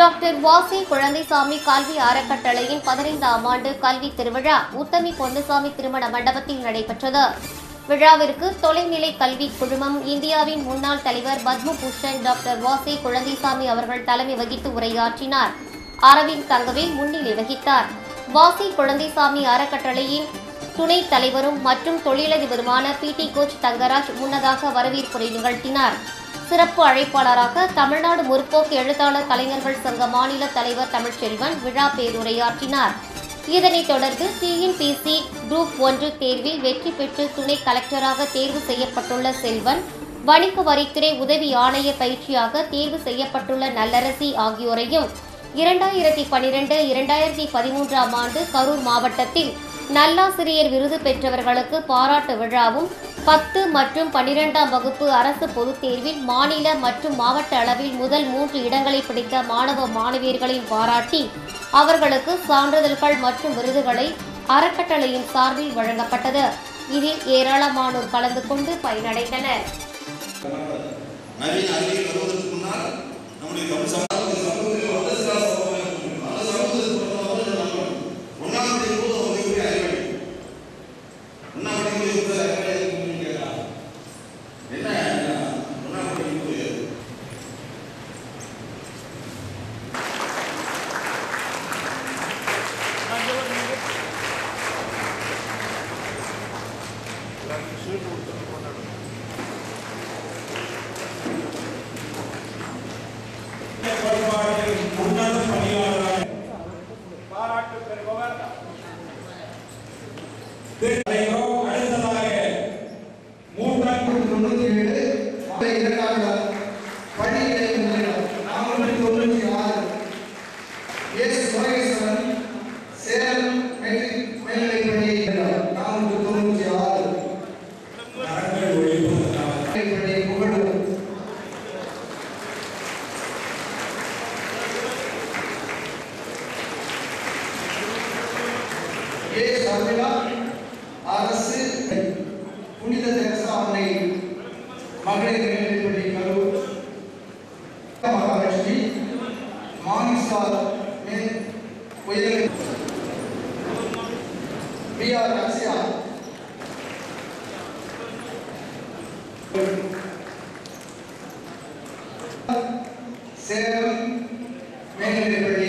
doctor வாசி குழந்தைசாமி கல்வி அறக்கட்டளையின் பதினைந்தாம் ஆண்டு கல்வி திருவிழா உத்தமி பொன்னுசாமி திருமண மண்டபத்தில் நடைபெற்றது விழாவிற்கு தொலைநிலை கல்வி குழுமம் இந்தியாவின் முன்னாள் தலைவர் பத்மபூஷன் டாக்டர் வாசி குழந்தைசாமி அவர்கள் தலைமை வகித்து உரையாற்றினார் அரவிந்த் தங்கவேல் முன்னிலை வகித்தார் வாசி குழந்தைசாமி அறக்கட்டளையின் துணைத் தலைவரும் மற்றும் தொழிலதிபருமான பி டி கோச் தங்கராஜ் முன்னதாக வரவேற்புரை நிகழ்த்தினார் சிறப்பு அழைப்பாளராக தமிழ்நாடு முற்போக்கு எழுத்தாளர் கலைஞர்கள் சங்க மாநில தலைவர் தமிழ்ச்செல்வன் விழா பேருரையாற்றினார் இதனைத் தொடர்ந்து டிஎன்பிசி குரூப் ஒன்று தேர்வில் வெற்றி பெற்று துணை கலெக்டராக தேர்வு செய்யப்பட்டுள்ள செல்வன் வணிக வரித்துறை உதவி ஆணைய பயிற்சியாக தேர்வு செய்யப்பட்டுள்ள நல்லரசி ஆகியோரையும் இரண்டாயிரத்தி பனிரெண்டு இரண்டாயிரத்தி பதிமூன்றாம் ஆண்டு கரூர் மாவட்டத்தில் நல்லாசிரியர் விருது பெற்றவர்களுக்கு பாராட்டு விழாவும் பத்து மற்றும் பனிரெண்டாம் வகுப்பு அரசு பொதுத் தேர்வில் மாநில மற்றும் மாவட்ட அளவில் முதல் மூன்று இடங்களை பிடித்த மாணவ மாணவியர்களையும் பாராட்டி அவர்களுக்கு சான்றிதழ்கள் மற்றும் விருதுகளை அறக்கட்டளையின் சார்பில் வழங்கப்பட்டது இதில் ஏராளமானோர் கலந்து கொண்டு பயனடைந்தனர் நவீன அறிவியல் வருவதற்கு முன்னால் நம்முடைய தமிழ் சமூகத்தில் சமூகத்தில் வந்த சில சமூகம் அந்த சமூகத்தில் பிறந்தவர்கள் நம்ம ஒன்றாம் படிக்கும் போது அவங்க எப்படி அறிவழி ஒன்றாம் படிக்கும் போது எப்படி அறிவழி கேட்கலாம் என்ன ஒன்றாம் படிக்கும் போது கோட்பாட்டில் உன்னத பணியாளராக பாராட்டு பெறுபவர் திரு- அடுத்ததாக மூன்றாம் தொண்ணூத்தி ஏழு மலை இரண்டாவது பள்ளியிலே முதலிடம் நானூற்றி தொண்ணூற்றி ஆறு எஸ் முருகேஸ்வரன் சேலம் மெட்ரிக் மேல்நிலைப் பள்ளியில் நானூற்றி தொண்ணூற்றி ஆறு நரங்கள் ஒழிப்பதற்காக மேல்நிலைப் பள்ளி புகழூர் ஏ சர்மிளா அரசு புனித தெரசா அன்னை மகளிர் மேல்நிலைப்பள்ளி கரூர் மகாலட்சுமி மானிசார் மேல் உயர் பி ஆர் ரக்ஷயா சேலம் மேல்நிலைப்பள்ளி